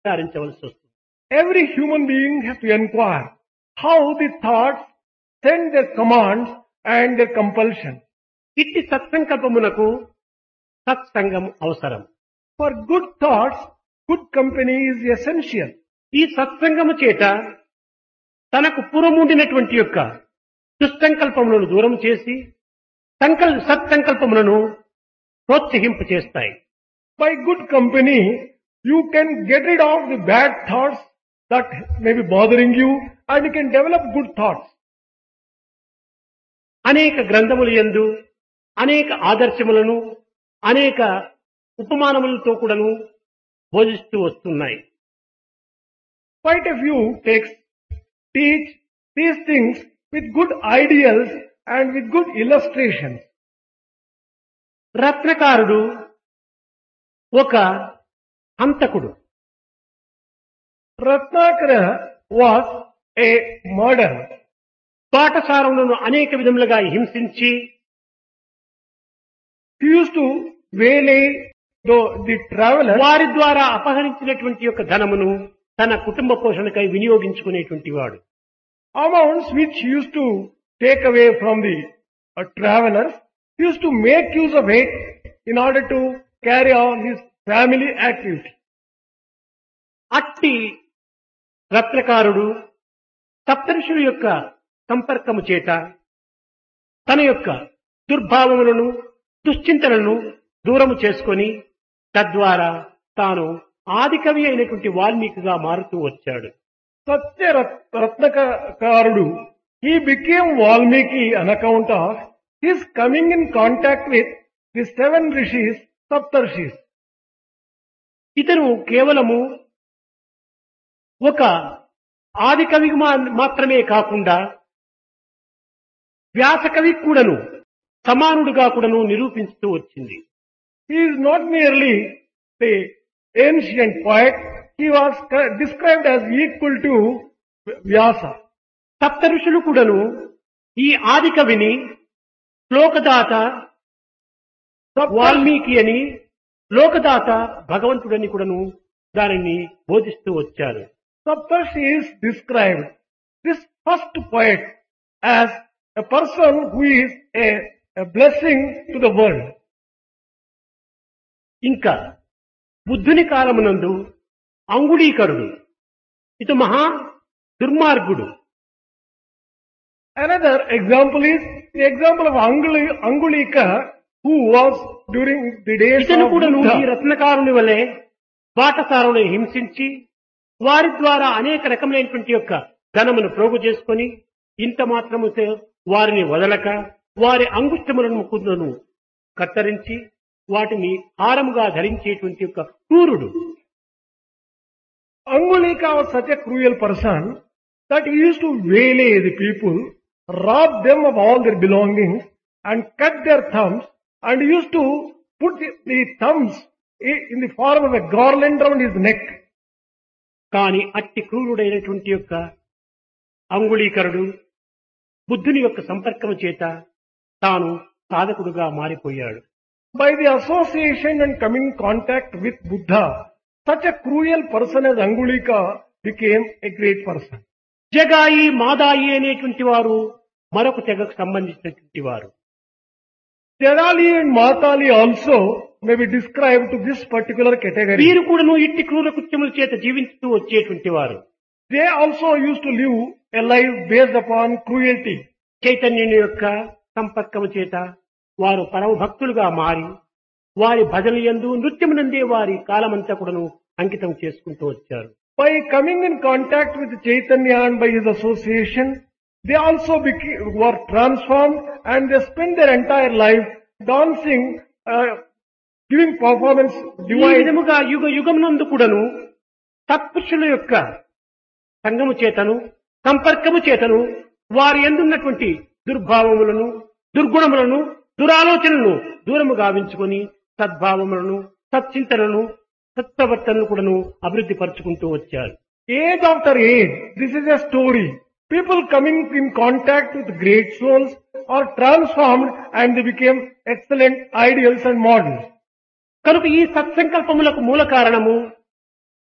విచారించవలసి వస్తుంది Every human being has to inquire how the thoughts send their commands and their compulsion. ఇట్టి సత్సంకల్పమునకు సత్సంగం అవసరం For good thoughts, good company is essential. ఈ సత్సంగము చేత తనకు పురముండినటువంటి యొక్క దుస్సంకల్పములను దూరం చేసి సంకల్ సత్సంకల్పములను ప్రోత్సహింప చేస్తాయి By good company, you can get rid of the bad thoughts that may be bothering you and you can develop good thoughts. అనేక గ్రంథములు యందు అనేక ఆదర్శములను అనేక ఉపమానములతో కూడాను బోధిస్తూ వస్తున్నాయి Quite a few texts teach these things with good ideals and with good illustrations. రత్నకారుడు ఒక హంతకుడు Ratnakara was a murderer. పాఠశాలను అనేక విధములుగా హింసించి He used to waylay the, the traveler వారి ద్వారా అపహరించినటువంటి యొక్క ధనమును తన కుటుంబ పోషణకై వినియోగించుకునేటువంటి వాడు amounts which he used to take away from the uh, travelers. He used to make use of it in order to carry on his family activity. అట్టి రత్నకారుడు సప్తఋషుల యొక్క సంపర్కము చేత తన యొక్క దుర్భావములను దుశ్చింతలను దూరము చేసుకొని తద్వారా తాను ఆదికవి అయినటువంటి వాల్మీకిగా మారుతూ వచ్చాడు Satya Rat- Ratnakarudu, he became Valmiki on account of his coming in contact with the seven rishis, Saptarshis. ఇతను కేవలము ఒక ఆది కవి మా- మాత్రమే కాకుండా వ్యాసకవి కూడాను సమానుడుగా కూడాను నిరూపిస్తూ వచ్చింది He is not merely the ancient poet, he was ca- described as equal to Vyasa. సప్త ఋషులు కూడాను ఈ ఆది కవిని శ్లోకదాత వాల్మీకి అని లోకదాత భగవంతుడని కూడాను దానిని బోధిస్తూ వచ్చారు Saptarshi is described, this first poet, as a person who is a, a blessing to the world. ఇంకా బుద్ధుని కాలమునందు అంగుళీకరుడు ఇటు మహా దుర్మార్గుడు Another example is the example of Anguli, Angulika, who was during the days ఇతను of కూడాను ఈ Buddha. రత్నకారుని వలె బాటసారులను హింసించి వారి ద్వారా అనేక రకమైనటువంటి యొక్క ధనమును ప్రోగు చేసుకొని ఇంత మాత్రముతో వారిని వదలక వారి అంగుష్టములను ముకుందును కత్తరించి వాటిని హారముగా ధరించేటువంటి యొక్క క్రూరుడు Angulika was such a cruel person that he used to waylay the people, rob them of all their belongings and cut their thumbs and used to put the, the thumbs i- in the form of a garland around his neck. కాని అట్టి క్రూరుడైనటువంటి యొక్క అంగుళీకరుడు బుద్ధుని యొక్క సంపర్కము చేత తాను సాధకుడుగా మారిపోయాడు By the association and coming in contact with Buddha, such a cruel person as Angulika became a great person. జగాయి మాదాయి అనేటువంటి వారు మరొక తెగకు సంబంధించినటువంటి వారు Terali and Matali also may be described to this particular category. వీరు కూడాను ఇట్టి క్రూర కృత్యముల చేత జీవిస్తూ వచ్చేటువంటి వారు They also used to live a life based upon cruelty. చైతన్యుని యొక్క సంపర్కము చేత వారు పరమ భక్తులుగా మారి వారి భజన యందు నృత్యమునందే వారి కాలమంతా కూడాను అంకితం చేసుకుంటూ వచ్చారు By coming in contact with Chaitanya and by his association, they also became, were transformed and they spent their entire life dancing, uh, giving performance, ఈ divine. విధముగా యుగ యుగమునందు కూడాను తత్పురుషుల యొక్క సంగము చేతను సంపర్కము చేతను వారి ఎందున్నటువంటి దుర్భావములను దుర్గుణములను దురాలోచనలను దూరము గావించుకొని సద్భావములను సచ్చింతనను సత్ప్రవర్తనను కూడాను అభివృద్ధి పరుచుకుంటూ వచ్చారు Age after age, this is a story. People coming in contact with great souls are transformed and they became excellent ideals and models. కనుక ఈ సత్సంకల్పములకు మూల కారణము